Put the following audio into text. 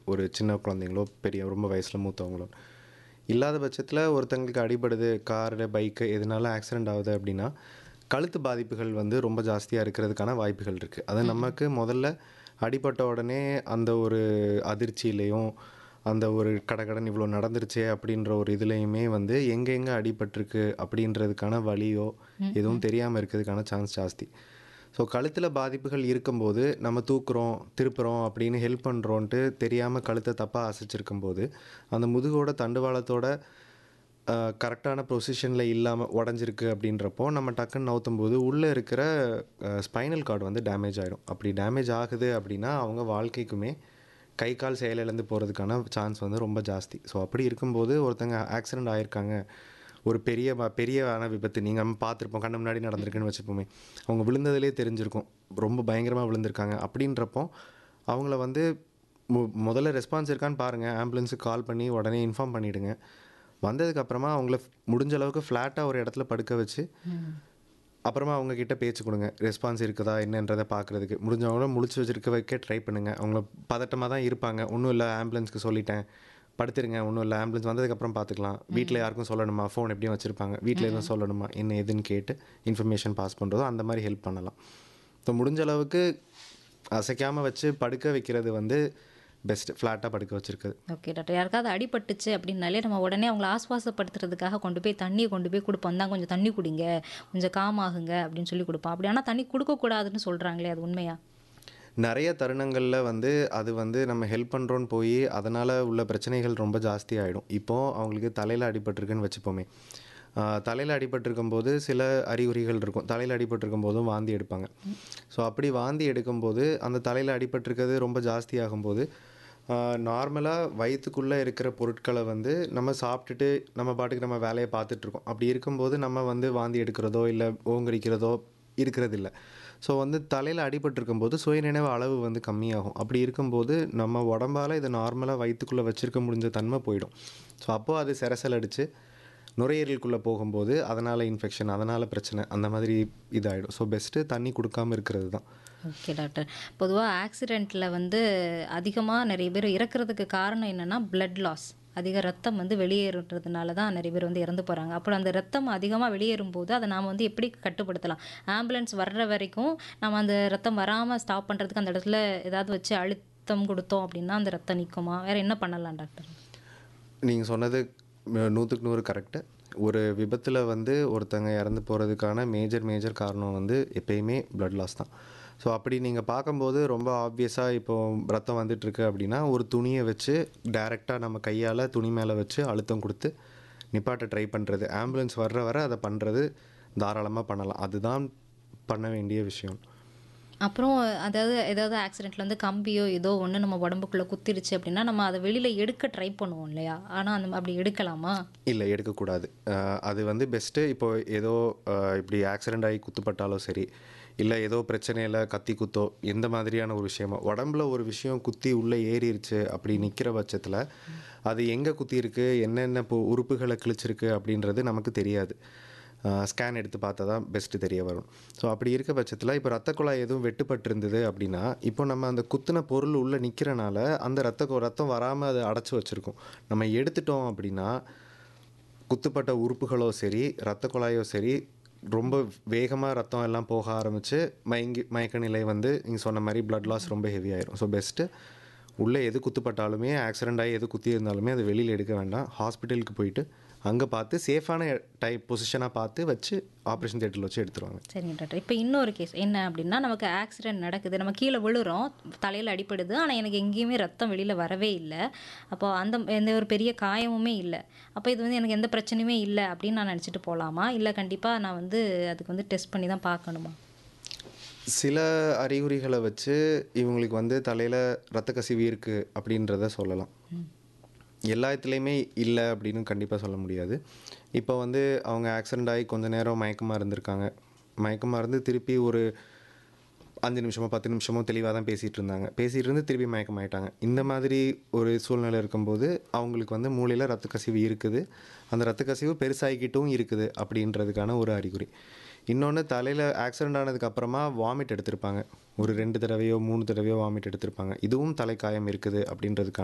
ஒரு சின்ன குழந்தைங்களோ பெரிய ரொம்ப வயசில் மூத்தவங்களோ இல்லாத பட்சத்தில் ஒருத்தங்களுக்கு அடிபடுது காரு பைக்கு எதனால ஆக்சிடெண்ட் ஆகுது அப்படின்னா கழுத்து பாதிப்புகள் வந்து ரொம்ப ஜாஸ்தியாக இருக்கிறதுக்கான வாய்ப்புகள் இருக்குது அது நமக்கு முதல்ல அடிபட்ட உடனே அந்த ஒரு அதிர்ச்சியிலையும் அந்த ஒரு கடகடன் இவ்வளோ நடந்துருச்சே அப்படின்ற ஒரு இதுலேயுமே வந்து எங்கெங்கே அடிபட்டிருக்கு அப்படின்றதுக்கான வலியோ எதுவும் தெரியாமல் இருக்கிறதுக்கான சான்ஸ் ஜாஸ்தி ஸோ கழுத்தில் பாதிப்புகள் இருக்கும்போது நம்ம தூக்குறோம் திருப்புறோம் அப்படின்னு ஹெல்ப் பண்ணுறோன்ட்டு தெரியாமல் கழுத்தை தப்பாக அசைச்சிருக்கும் போது அந்த முதுகோட தண்டுவாளத்தோட கரெக்டான பொசிஷனில் இல்லாமல் உடஞ்சிருக்கு அப்படின்றப்போ நம்ம டக்குன்னு நவுத்தும் போது உள்ளே இருக்கிற ஸ்பைனல் கார்டு வந்து டேமேஜ் ஆகிடும் அப்படி டேமேஜ் ஆகுது அப்படின்னா அவங்க வாழ்க்கைக்குமே கை கால் செயலிழந்து போகிறதுக்கான சான்ஸ் வந்து ரொம்ப ஜாஸ்தி ஸோ அப்படி இருக்கும்போது ஒருத்தங்க ஆக்சிடெண்ட் ஆகிருக்காங்க ஒரு பெரிய வ- பெரியவான விபத்து நீங்கள் பார்த்துருப்போம் கண்ணு முன்னாடி நடந்திருக்குன்னு வச்சுப்போமே அவங்க விழுந்ததுலேயே தெரிஞ்சிருக்கும் ரொம்ப பயங்கரமாக விழுந்திருக்காங்க அப்படின்றப்போ அவங்கள வந்து மு முதல்ல ரெஸ்பான்ஸ் இருக்கான்னு பாருங்கள் ஆம்புலன்ஸுக்கு கால் பண்ணி உடனே இன்ஃபார்ம் பண்ணிவிடுங்க வந்ததுக்கப்புறமா அவங்கள முடிஞ்ச அளவுக்கு ஃப்ளாட்டாக ஒரு இடத்துல படுக்க வச்சு அப்புறமா அவங்க கிட்ட பேச்சு கொடுங்க ரெஸ்பான்ஸ் இருக்குதா என்னன்றதை பார்க்குறதுக்கு முடிஞ்சவங்கள முழிச்சு வச்சிருக்க வைக்க ட்ரை பண்ணுங்கள் அவங்கள பதட்டமாக தான் இருப்பாங்க ஒன்றும் இல்லை ஆம்புலன்ஸ்க்கு சொல்லிட்டேன் படுத்துருங்க ஒன்றும் இல்லை ஆம்புலன்ஸ் வந்ததுக்கப்புறம் பார்த்துக்கலாம் வீட்டில் யாருக்கும் சொல்லணுமா ஃபோன் எப்படியும் வச்சுருப்பாங்க வீட்டில் எதுவும் சொல்லணுமா என்ன ஏதுன்னு கேட்டு இன்ஃபர்மேஷன் பாஸ் பண்ணுறதோ அந்த மாதிரி ஹெல்ப் பண்ணலாம் ஸோ முடிஞ்ச அளவுக்கு அசைக்காமல் வச்சு படுக்க வைக்கிறது வந்து பெஸ்ட் ஃப்ளாட்டாக படுக்க வச்சிருக்குது ஓகே டாக்டர் யாருக்காவது அடிபட்டுச்சு அப்படின்னாலே நம்ம உடனே அவங்கள ஆஸ்வாசப்படுத்துறதுக்காக கொண்டு போய் தண்ணியை கொண்டு போய் கொடுப்போம் தான் கொஞ்சம் தண்ணி குடிங்க கொஞ்சம் காம் ஆகுங்க அப்படின்னு சொல்லி கொடுப்போம் அப்படி ஆனால் தண்ணி கொடுக்கக்கூடாதுன்னு சொல்கிறாங்களே அது உண்மையா நிறைய தருணங்களில் வந்து அது வந்து நம்ம ஹெல்ப் பண்ணுறோன்னு போய் அதனால் உள்ள பிரச்சனைகள் ரொம்ப ஜாஸ்தி ஆகிடும் இப்போது அவங்களுக்கு தலையில் அடிபட்டிருக்குன்னு வச்சுப்போமே தலையில் அடிபட்டிருக்கும் போது சில அறிகுறிகள் இருக்கும் தலையில் அடிபட்டிருக்கும் போதும் வாந்தி எடுப்பாங்க ஸோ அப்படி வாந்தி எடுக்கும்போது அந்த தலையில் அடிபட்டிருக்கிறது ரொம்ப ஜாஸ்தி ஆகும்போது நார்மலாக வயிற்றுக்குள்ளே இருக்கிற பொருட்களை வந்து நம்ம சாப்பிட்டுட்டு நம்ம பாட்டுக்கு நம்ம வேலையை பார்த்துட்ருக்கோம் அப்படி இருக்கும்போது நம்ம வந்து வாந்தி எடுக்கிறதோ இல்லை ஓங்கடிக்கிறதோ இருக்கிறதில்ல ஸோ வந்து தலையில் அடிபட்டிருக்கும் போது சுயநினைவு அளவு வந்து கம்மியாகும் அப்படி இருக்கும்போது நம்ம உடம்பால் இதை நார்மலாக வயிற்றுக்குள்ளே வச்சிருக்க முடிஞ்ச தன்மை போயிடும் ஸோ அப்போது அது செரசல் அடித்து நுரையீரலுக்குள்ளே போகும்போது அதனால் இன்ஃபெக்ஷன் அதனால் பிரச்சனை அந்த மாதிரி இதாகிடும் ஸோ பெஸ்ட்டு தண்ணி கொடுக்காம இருக்கிறது தான் ஓகே டாக்டர் பொதுவாக ஆக்சிடெண்ட்டில் வந்து அதிகமாக நிறைய பேர் இறக்குறதுக்கு காரணம் என்னென்னா blood லாஸ் அதிக ரத்தம் வந்து வெளியேறுறதுனால தான் நிறைய பேர் வந்து இறந்து போகிறாங்க அப்புறம் அந்த ரத்தம் அதிகமாக வெளியேறும் போது அதை நாம் வந்து எப்படி கட்டுப்படுத்தலாம் ஆம்புலன்ஸ் வர்ற வரைக்கும் நம்ம அந்த ரத்தம் வராமல் ஸ்டாப் பண்ணுறதுக்கு அந்த இடத்துல ஏதாவது வச்சு அழுத்தம் கொடுத்தோம் அப்படின்னா அந்த ரத்தம் நிற்குமா வேறு என்ன பண்ணலாம் டாக்டர் நீங்கள் சொன்னது ம- நூற்றுக்கு நூறு கரெக்டு ஒரு விபத்தில் வந்து ஒருத்தங்க இறந்து போகிறதுக்கான மேஜர் மேஜர் காரணம் வந்து எப்பயுமே blood லாஸ் தான் ஸோ அப்படி நீங்கள் பார்க்கும்போது ரொம்ப ஆப்வியஸாக இப்போ ரத்தம் வந்துட்டுருக்கு அப்படின்னா ஒரு துணியை வச்சு டைரெக்டாக நம்ம கையால் துணி மேலே வச்சு அழுத்தம் கொடுத்து நிப்பாட்ட ட்ரை பண்ணுறது ஆம்புலன்ஸ் வர்ற வர அதை பண்ணுறது தாராளமாக பண்ணலாம் அதுதான் பண்ண வேண்டிய விஷயம் அப்புறம் அதாவது ஏதாவது ஆக்சிடெண்ட்டில் வந்து கம்பியோ ஏதோ ஒன்று நம்ம உடம்புக்குள்ளே குத்திருச்சு அப்படின்னா நம்ம அதை வெளியில் எடுக்க ட்ரை பண்ணுவோம் இல்லையா ஆனால் அந்த அப்படி எடுக்கலாமா இல்லை எடுக்கக்கூடாது அஹ் அது வந்து பெஸ்ட்டு இப்போ ஏதோ அஹ் இப்படி ஆக்சிடெண்ட் ஆகி குத்துப்பட்டாலோ சரி இல்லை ஏதோ பிரச்சனையில் கத்தி குத்தோ எந்த மாதிரியான ஒரு விஷயமோ உடம்புல ஒரு விஷயம் குத்தி உள்ளே ஏறிடுச்சு அப்படி நிற்கிற பட்சத்தில் அது எங்கே குத்தி இருக்கு என்னென்ன இப்போ உறுப்புகளை கிழிச்சிருக்கு அப்படின்றது நமக்கு தெரியாது ஸ்கேன் எடுத்து பார்த்தா தான் பெஸ்ட்டு தெரிய வரும் ஸோ அப்படி இருக்க பட்சத்தில் இப்போ ரத்த குழாய் எதுவும் வெட்டுப்பட்டிருந்தது அப்படின்னா இப்போ நம்ம அந்த குத்தின பொருள் உள்ளே நிற்கிறனால அந்த ரத்த கு- ரத்தம் வராமல் அதை அடைச்சி வச்சுருக்கோம் நம்ம எடுத்துட்டோம் அப்படின்னா குத்துப்பட்ட உறுப்புகளோ சரி ரத்த குழாயோ சரி ரொம்ப வேகமாக ரத்தம் எல்லாம் போக ஆரம்பித்து மயங்கி மயக்க நிலை வந்து நீங்கள் சொன்ன மாதிரி blood லாஸ் ரொம்ப ஹெவி ஆயிரும் ஸோ பெஸ்ட்டு உள்ளே எது குத்துப்பட்டாலுமே ஆக்சிடெண்ட் ஆகி எது குத்தி இருந்தாலுமே அதை வெளியில் எடுக்க வேண்டாம் ஹாஸ்பிட்டலுக்கு போயிட்டு அங்கே பார்த்து சேஃபான டைப் பொசிஷனாக பார்த்து வச்சு ஆப்ரேஷன் தேட்டரில் வச்சு எடுத்துருவாங்க சரிங்க டாக்டர் இப்போ இன்னொரு கேஸ் என்ன அப்படின்னா நமக்கு ஆக்சிடென்ட் நடக்குது நம்ம கீழே விழுறோம் தலையில் அடிப்படுது ஆனால் எனக்கு எங்கேயுமே ரத்தம் வெளியில் வரவே இல்லை அப்போ அந்த எந்த ஒரு பெரிய காயமுமே இல்லை அப்போ இது வந்து எனக்கு எந்த பிரச்சனையுமே இல்லை அப்படின்னு நான் நினச்சிட்டு போகலாமா இல்லை கண்டிப்பாக நான் வந்து அதுக்கு வந்து டெஸ்ட் பண்ணி தான் பார்க்கணுமா சில அறிகுறிகளை வச்சு இவங்களுக்கு வந்து தலையில் ரத்த கசிவு இருக்குது அப்படின்றத சொல்லலாம் எல்லா இடத்துலையுமே இல்லை அப்படின்னு கண்டிப்பாக சொல்ல முடியாது இப்போ வந்து அவங்க ஆக்சிடெண்ட் ஆகி கொஞ்ச நேரம் மயக்கமாக இருந்திருக்காங்க மயக்கமாக இருந்து திருப்பி ஒரு அஞ்சு நிமிஷமோ பத்து நிமிஷமோ தெளிவாக தான் பேசிகிட்டு இருந்தாங்க பேசிகிட்டு இருந்து திருப்பி மயக்கமாயிட்டாங்க இந்த மாதிரி ஒரு சூழ்நிலை இருக்கும்போது அவங்களுக்கு வந்து மூளையில் ரத்த கசிவு இருக்குது அந்த ரத்த கசிவு பெருசாகிக்கிட்டும் இருக்குது அப்படின்றதுக்கான ஒரு அறிகுறி இன்னொன்று தலையில் ஆக்சிடெண்ட் ஆனதுக்கு அப்புறமா வாமிட் எடுத்திருப்பாங்க ஒரு ரெண்டு தடவையோ மூணு தடவையோ வாமிட் எடுத்திருப்பாங்க இதுவும் தலைக்காயம் இருக்குது அப்படின்றதுக்கான